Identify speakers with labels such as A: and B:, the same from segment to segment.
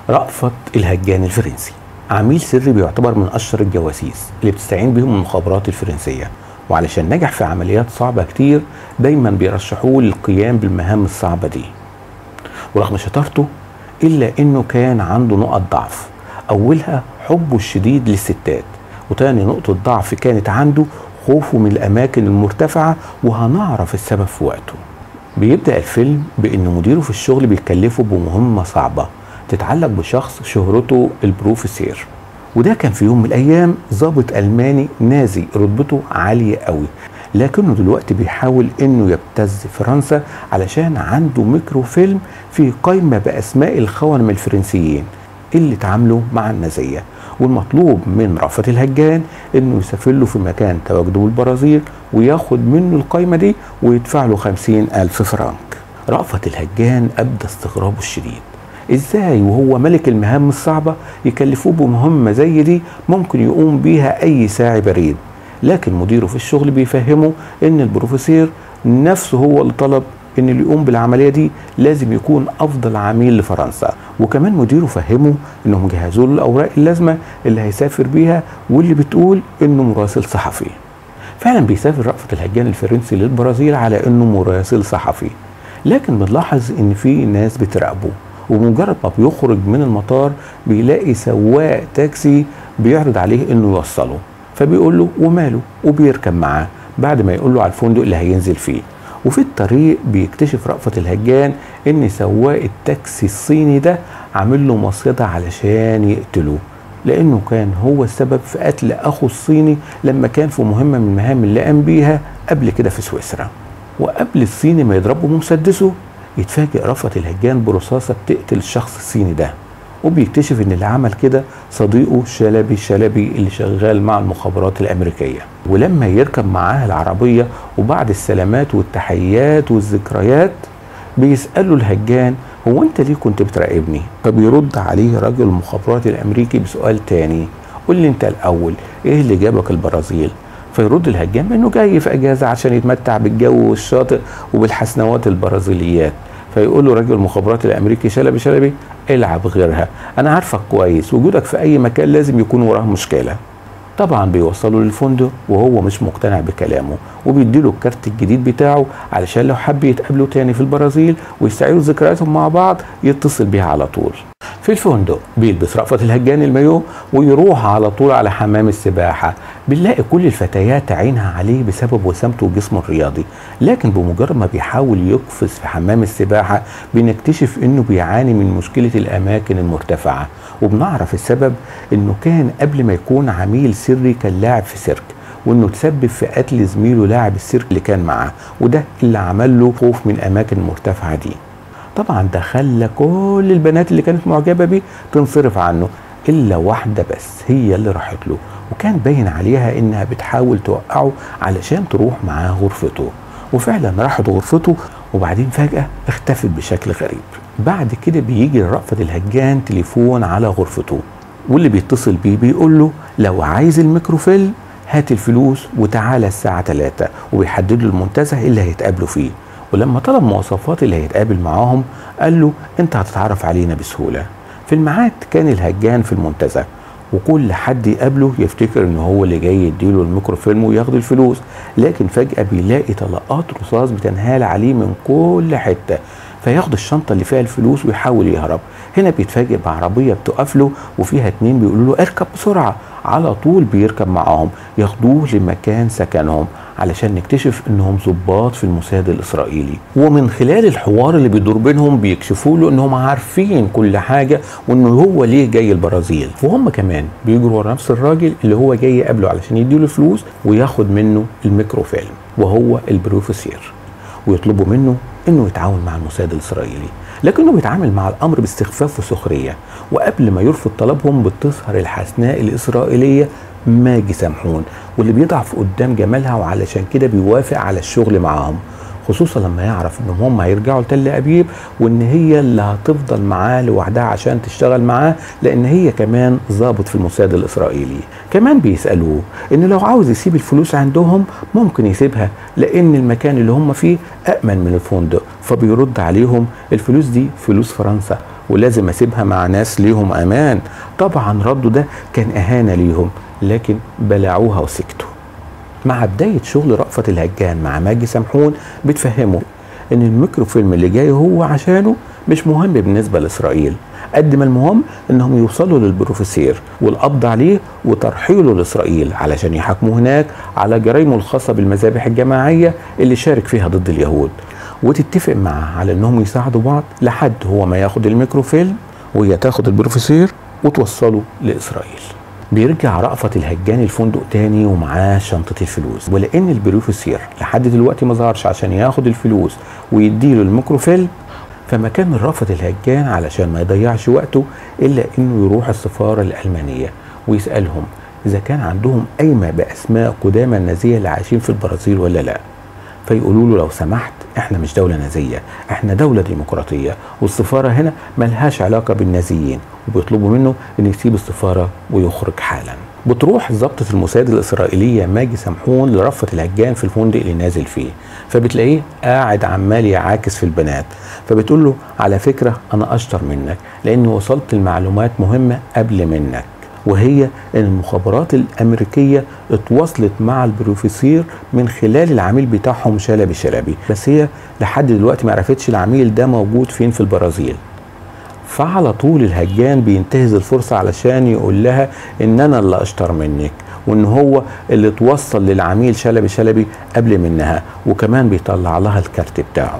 A: رأفت الهجان الفرنسي عميل سري بيعتبر من أشهر الجواسيس اللي بتستعين بهم المخابرات الفرنسية وعلشان نجح في عمليات صعبة كتير دايما بيرشحوه للقيام بالمهام الصعبة دي ورغم شطارته إلا إنه كان عنده نقط ضعف أولها حبه الشديد للستات وتاني نقطة ضعف كانت عنده خوفه من الأماكن المرتفعة وهنعرف السبب في وقته بيبدأ الفيلم بأن مديره في الشغل بيكلفه بمهمة صعبة تتعلق بشخص شهرته البروفيسير وده كان في يوم من الأيام ضابط ألماني نازي رتبته عالية قوي لكنه دلوقتي بيحاول انه يبتز فرنسا علشان عنده ميكرو فيلم في قائمة بأسماء الخونم الفرنسيين اللي اتعاملوا مع النازية والمطلوب من رأفت الهجان انه يسافر له في مكان تواجده بالبرازيل وياخد منه القايمة دي ويدفع له خمسين ألف فرنك رأفت الهجان أبدى استغرابه الشديد ازاي وهو ملك المهام الصعبة يكلفوه بمهمة زي دي ممكن يقوم بيها أي ساعي بريد لكن مديره في الشغل بيفهمه ان البروفيسير نفسه هو اللي طلب ان اللي يقوم بالعمليه دي لازم يكون افضل عميل لفرنسا وكمان مديره فهمه انهم جهزوا له الاوراق اللازمه اللي هيسافر بيها واللي بتقول انه مراسل صحفي فعلا بيسافر رأفت الهجان الفرنسي للبرازيل على انه مراسل صحفي لكن بنلاحظ ان في ناس بتراقبه وبمجرد ما بيخرج من المطار بيلاقي سواق تاكسي بيعرض عليه انه يوصله فبيقول له وماله وبيركب معاه بعد ما يقول له على الفندق اللي هينزل فيه وفي الطريق بيكتشف رأفت الهجان ان سواق التاكسي الصيني ده عامل له مصيدة علشان يقتله لانه كان هو السبب في قتل اخو الصيني لما كان في مهمة من المهام اللي قام بيها قبل كده في سويسرا وقبل الصيني ما يضربه بمسدسه يتفاجئ رأفت الهجان برصاصة بتقتل الشخص الصيني ده وبيكتشف ان اللي عمل كده صديقه شلبي شلبي اللي شغال مع المخابرات الامريكيه ولما يركب معاه العربيه وبعد السلامات والتحيات والذكريات بيساله الهجان هو انت ليه كنت بتراقبني فبيرد عليه رجل المخابرات الامريكي بسؤال تاني قول لي انت الاول ايه اللي جابك البرازيل فيرد الهجان انه جاي في اجازه عشان يتمتع بالجو والشاطئ وبالحسنوات البرازيليات فيقول له رجل المخابرات الامريكي شلبي شلبي العب غيرها انا عارفك كويس وجودك في اي مكان لازم يكون وراه مشكله طبعا بيوصله للفندق وهو مش مقتنع بكلامه وبيديله الكارت الجديد بتاعه علشان لو حب يتقابلوا تاني في البرازيل ويستعيدوا ذكرياتهم مع بعض يتصل بيها على طول في الفندق بيلبس رأفت الهجان المايو ويروح على طول على حمام السباحة بنلاقي كل الفتيات عينها عليه بسبب وسامته وجسمه الرياضي لكن بمجرد ما بيحاول يقفز في حمام السباحة بنكتشف انه بيعاني من مشكلة الاماكن المرتفعة وبنعرف السبب انه كان قبل ما يكون عميل سري كان لاعب في سيرك وانه تسبب في قتل زميله لاعب السيرك اللي كان معاه وده اللي عمل له خوف من الاماكن المرتفعة دي طبعا ده خلى كل البنات اللي كانت معجبه بيه تنصرف عنه الا واحده بس هي اللي راحت له وكان باين عليها انها بتحاول توقعه علشان تروح معاه غرفته وفعلا راحت غرفته وبعدين فجاه اختفت بشكل غريب بعد كده بيجي لرأفت الهجان تليفون على غرفته واللي بيتصل بيه بيقول له لو عايز الميكروفيلم هات الفلوس وتعالى الساعة 3 وبيحدد له المنتزه اللي هيتقابلوا فيه ولما طلب مواصفات اللي هيتقابل معاهم قال له انت هتتعرف علينا بسهوله في الميعاد كان الهجان في المنتزه وكل حد يقابله يفتكر ان هو اللي جاي يديله الميكروفيلم وياخد الفلوس لكن فجاه بيلاقي طلقات رصاص بتنهال عليه من كل حته فياخد الشنطه اللي فيها الفلوس ويحاول يهرب هنا بيتفاجئ بعربيه بتقف له وفيها اتنين بيقولوا له اركب بسرعه على طول بيركب معاهم ياخدوه لمكان سكنهم علشان نكتشف انهم ضباط في الموساد الاسرائيلي ومن خلال الحوار اللي بيدور بينهم بيكشفوا له انهم عارفين كل حاجه وانه هو ليه جاي البرازيل وهم كمان بيجروا ورا نفس الراجل اللي هو جاي يقابله علشان يديله فلوس وياخد منه الميكروفيلم وهو البروفيسير ويطلبوا منه انه يتعاون مع الموساد الاسرائيلي لكنه بيتعامل مع الامر باستخفاف وسخريه وقبل ما يرفض طلبهم بتظهر الحسناء الاسرائيليه ماجي سامحون واللي بيضعف قدام جمالها وعلشان كده بيوافق على الشغل معاهم خصوصا لما يعرف انهم هم هيرجعوا لتل ابيب وان هي اللي هتفضل معاه لوحدها عشان تشتغل معاه لان هي كمان ضابط في الموساد الاسرائيلي كمان بيسالوه ان لو عاوز يسيب الفلوس عندهم ممكن يسيبها لان المكان اللي هم فيه امن من الفندق فبيرد عليهم الفلوس دي فلوس فرنسا ولازم اسيبها مع ناس ليهم امان طبعا رده ده كان اهانه ليهم لكن بلعوها وسكتوا مع بداية شغل رأفت الهجان مع ماجي سمحون بتفهمه ان الميكروفيلم اللي جاي هو عشانه مش مهم بالنسبة لإسرائيل قد ما المهم انهم يوصلوا للبروفيسير والقبض عليه وترحيله لاسرائيل علشان يحاكموه هناك على جرائمه الخاصه بالمذابح الجماعيه اللي شارك فيها ضد اليهود وتتفق معاه على انهم يساعدوا بعض لحد هو ما ياخد الميكروفيلم وهي تاخد البروفيسير وتوصله لاسرائيل بيرجع رأفت الهجان الفندق تاني ومعاه شنطة الفلوس ولأن البروفيسير لحد دلوقتي ما ظهرش عشان ياخد الفلوس ويديله الميكروفيلم فما كان من رأفت الهجان علشان ما يضيعش وقته إلا إنه يروح السفارة الألمانية ويسألهم إذا كان عندهم قايمة بأسماء قدامى النازية اللي عايشين في البرازيل ولا لأ فيقولوا له لو سمحت احنا مش دولة نازية احنا دولة ديمقراطية والسفارة هنا ملهاش علاقة بالنازيين وبيطلبوا منه ان يسيب السفارة ويخرج حالا بتروح ضابطة الموساد الإسرائيلية ماجي سمحون لرفة الهجان في الفندق اللي نازل فيه فبتلاقيه قاعد عمال يعاكس في البنات فبتقول له على فكرة أنا أشطر منك لأني وصلت المعلومات مهمة قبل منك وهي ان المخابرات الامريكيه اتواصلت مع البروفيسير من خلال العميل بتاعهم شلبي شلبي بس هي لحد دلوقتي ما عرفتش العميل ده موجود فين في البرازيل فعلى طول الهجان بينتهز الفرصه علشان يقول لها ان انا اللي اشطر منك وان هو اللي توصل للعميل شلبي شلبي قبل منها وكمان بيطلع لها الكارت بتاعه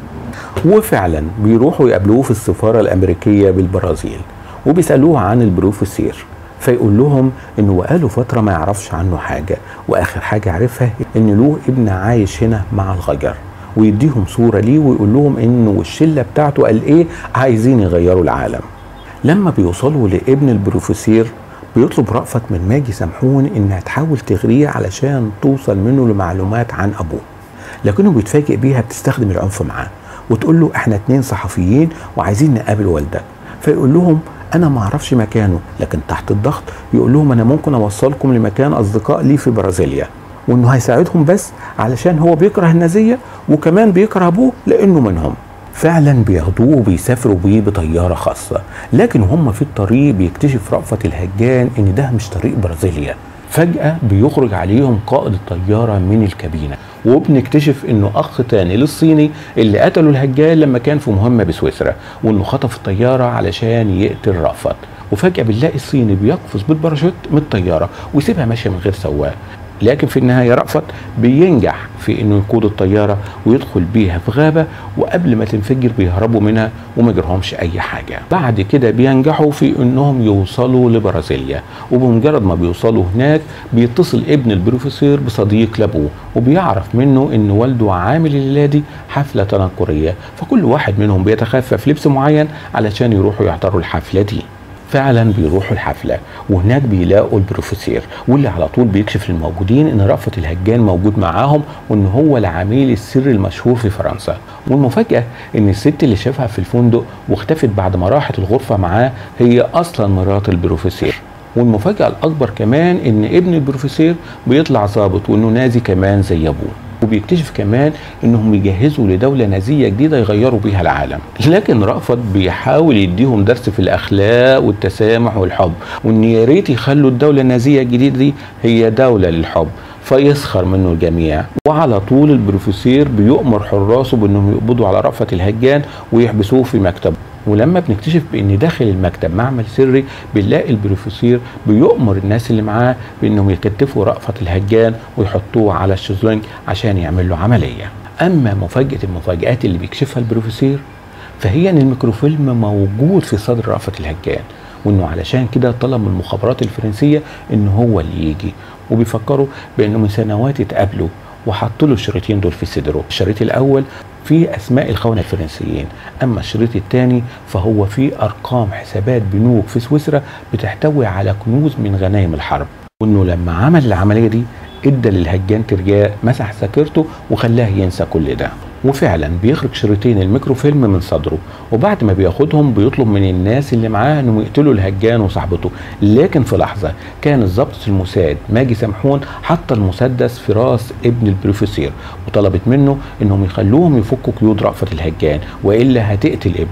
A: وفعلا بيروحوا يقابلوه في السفاره الامريكيه بالبرازيل وبيسالوه عن البروفيسير فيقول لهم انه بقاله فتره ما يعرفش عنه حاجه واخر حاجه عرفها ان له ابن عايش هنا مع الغجر ويديهم صوره ليه ويقول لهم انه والشله بتاعته قال ايه عايزين يغيروا العالم لما بيوصلوا لابن البروفيسير بيطلب رأفت من ماجي سمحون انها تحاول تغريه علشان توصل منه لمعلومات عن ابوه لكنه بيتفاجئ بيها بتستخدم العنف معاه وتقول له احنا اتنين صحفيين وعايزين نقابل والدك فيقول لهم انا ما اعرفش مكانه لكن تحت الضغط يقول لهم انا ممكن اوصلكم لمكان اصدقاء لي في برازيليا وانه هيساعدهم بس علشان هو بيكره النازيه وكمان بيكره ابوه لانه منهم فعلا بياخدوه وبيسافروا بيه بطياره خاصه لكن هم في الطريق بيكتشف رأفت الهجان ان ده مش طريق برازيليا فجأة بيخرج عليهم قائد الطيارة من الكابينة وبنكتشف انه اخ تاني للصيني اللي قتله الهجان لما كان في مهمة بسويسرا وانه خطف الطيارة علشان يقتل رأفت وفجأة بنلاقي الصيني بيقفز بالباراشوت من الطيارة ويسيبها ماشية من غير سواق لكن في النهايه رأفت بينجح في انه يقود الطياره ويدخل بيها في غابه وقبل ما تنفجر بيهربوا منها وما يجرهمش اي حاجه بعد كده بينجحوا في انهم يوصلوا لبرازيليا وبمجرد ما بيوصلوا هناك بيتصل ابن البروفيسور بصديق لابوه وبيعرف منه ان والده عامل الليله دي حفله تنكريه فكل واحد منهم بيتخفف لبس معين علشان يروحوا يحضروا الحفله دي فعلا بيروحوا الحفله وهناك بيلاقوا البروفيسير واللي على طول بيكشف للموجودين ان رأفت الهجان موجود معاهم وان هو العميل السري المشهور في فرنسا والمفاجاه ان الست اللي شافها في الفندق واختفت بعد ما راحت الغرفه معاه هي اصلا مرات البروفيسير والمفاجاه الاكبر كمان ان ابن البروفيسير بيطلع ظابط وانه نازي كمان زي ابوه وبيكتشف كمان انهم يجهزوا لدوله نازيه جديده يغيروا بيها العالم لكن رأفت بيحاول يديهم درس في الاخلاق والتسامح والحب وان يا ريت يخلوا الدوله النازيه الجديده دي هي دوله للحب فيسخر منه الجميع وعلى طول البروفيسير بيؤمر حراسه بانهم يقبضوا على رأفت الهجان ويحبسوه في مكتبه ولما بنكتشف بان داخل المكتب معمل سري بنلاقي البروفيسير بيؤمر الناس اللي معاه بانهم يكتفوا رأفت الهجان ويحطوه على الشезлونج عشان يعمل له عمليه اما مفاجاه المفاجات اللي بيكشفها البروفيسير فهي ان الميكروفيلم موجود في صدر رأفت الهجان وانه علشان كده طلب من المخابرات الفرنسيه ان هو اللي يجي وبيفكروا بانه من سنوات اتقابلوا وحطوا له الشريطين دول في صدره الشريط الاول في اسماء الخونه الفرنسيين اما الشريط الثاني فهو فيه ارقام حسابات بنوك في سويسرا بتحتوي على كنوز من غنايم الحرب وانه لما عمل العمليه دي ادى للهجان ترجاء مسح ذاكرته وخلاه ينسى كل ده وفعلا بيخرج شريطين الميكروفيلم من صدره وبعد ما بياخدهم بيطلب من الناس اللي معاه انهم يقتلوا الهجان وصاحبته لكن في لحظه كان ضابط الموساد ماجي سمحون حط المسدس في راس ابن البروفيسير وطلبت منه انهم يخلوهم يفكوا قيود رأفت الهجان والا هتقتل ابنه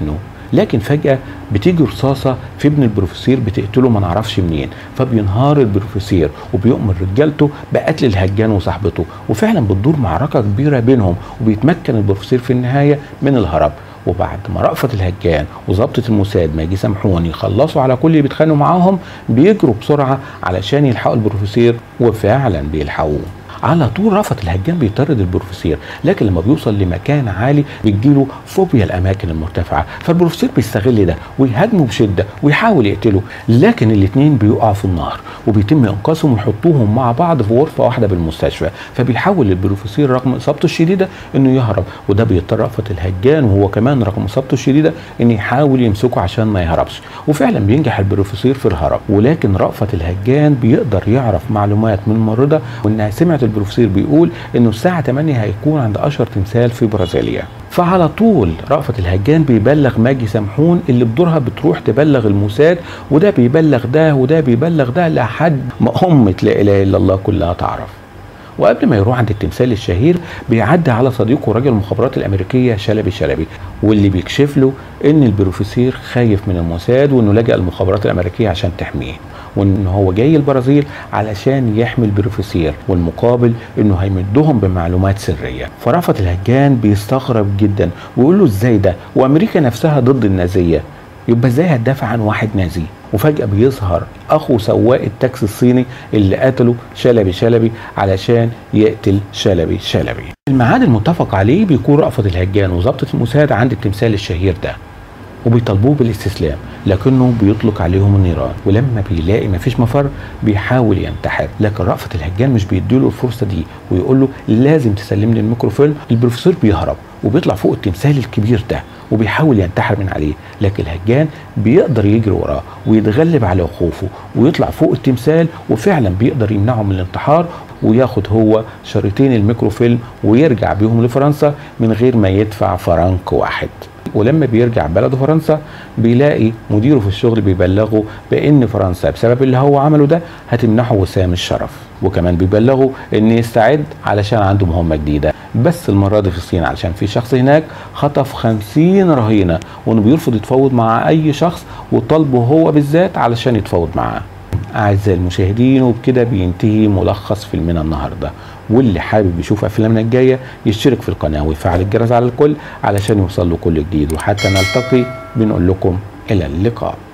A: لكن فجاه بتيجي رصاصه في ابن البروفيسير بتقتله ما نعرفش منين فبينهار البروفيسير وبيؤمر رجالته بقتل الهجان وصاحبته وفعلا بتدور معركه كبيره بينهم وبيتمكن البروفيسير في النهايه من الهرب وبعد ما رأفت الهجان وظبطة الموساد ما يجي سامحوني يخلصوا على كل اللي بيتخانقوا معاهم بيجروا بسرعة علشان يلحقوا البروفيسير وفعلا بيلحقوه على طول رفض الهجان بيطرد البروفيسير لكن لما بيوصل لمكان عالي بتجيله فوبيا الاماكن المرتفعه فالبروفيسير بيستغل ده ويهاجمه بشده ويحاول يقتله لكن الاثنين بيقعوا في النار وبيتم انقاذهم ويحطوهم مع بعض في غرفه واحده بالمستشفى فبيحاول البروفيسير رغم اصابته الشديده انه يهرب وده بيضطر رأفت الهجان وهو كمان رغم اصابته الشديده انه يحاول يمسكه عشان ما يهربش وفعلا بينجح البروفيسير في الهرب ولكن رأفت الهجان بيقدر يعرف معلومات من الممرضه وانها سمعت البروفيسير بيقول انه الساعه 8 هيكون عند اشهر تمثال في برازيليا فعلى طول رأفت الهجان بيبلغ ماجي سمحون اللي بدورها بتروح تبلغ الموساد وده بيبلغ ده وده بيبلغ ده لحد ما أمة لا إله إلا الله كلها تعرف وقبل ما يروح عند التمثال الشهير بيعدي على صديقه راجل المخابرات الامريكيه شلبي شلبي واللي بيكشف له ان البروفيسير خايف من الموساد وانه لجأ المخابرات الامريكيه عشان تحميه وان هو جاي البرازيل علشان يحمي البروفيسير والمقابل انه هيمدهم بمعلومات سريه فرفض الهجان بيستغرب جدا ويقول له ازاي ده وامريكا نفسها ضد النازيه يبقى ازاي هتدافع عن واحد نازي وفجأة بيظهر أخو سواق التاكسي الصيني اللي قتله شلبي شلبي علشان يقتل شلبي شلبي الميعاد المتفق عليه بيكون رأفت الهجان وظبطة الموساد عند التمثال الشهير ده وبيطالبوه بالاستسلام لكنه بيطلق عليهم النيران ولما بيلاقي مفيش مفر بيحاول ينتحر لكن رأفت الهجان مش بيديله الفرصه دي ويقول له لازم تسلمني الميكروفيلم البروفيسور بيهرب وبيطلع فوق التمثال الكبير ده وبيحاول ينتحر من عليه لكن الهجان بيقدر يجري وراه ويتغلب على خوفه ويطلع فوق التمثال وفعلا بيقدر يمنعه من الانتحار وياخد هو شريطين الميكروفيلم ويرجع بيهم لفرنسا من غير ما يدفع فرنك واحد ولما بيرجع بلده فرنسا بيلاقي مديره في الشغل بيبلغه بان فرنسا بسبب اللي هو عمله ده هتمنحه وسام الشرف وكمان بيبلغه ان يستعد علشان عنده مهمه جديده بس المره دي في الصين علشان في شخص هناك خطف خمسين رهينه وانه بيرفض يتفاوض مع اي شخص وطالبه هو بالذات علشان يتفاوض معاه اعزائي المشاهدين وبكده بينتهي ملخص فيلمنا النهارده واللي حابب يشوف افلامنا الجايه يشترك في القناه ويفعل الجرس على الكل علشان يوصل له كل جديد وحتى نلتقي بنقول لكم الى اللقاء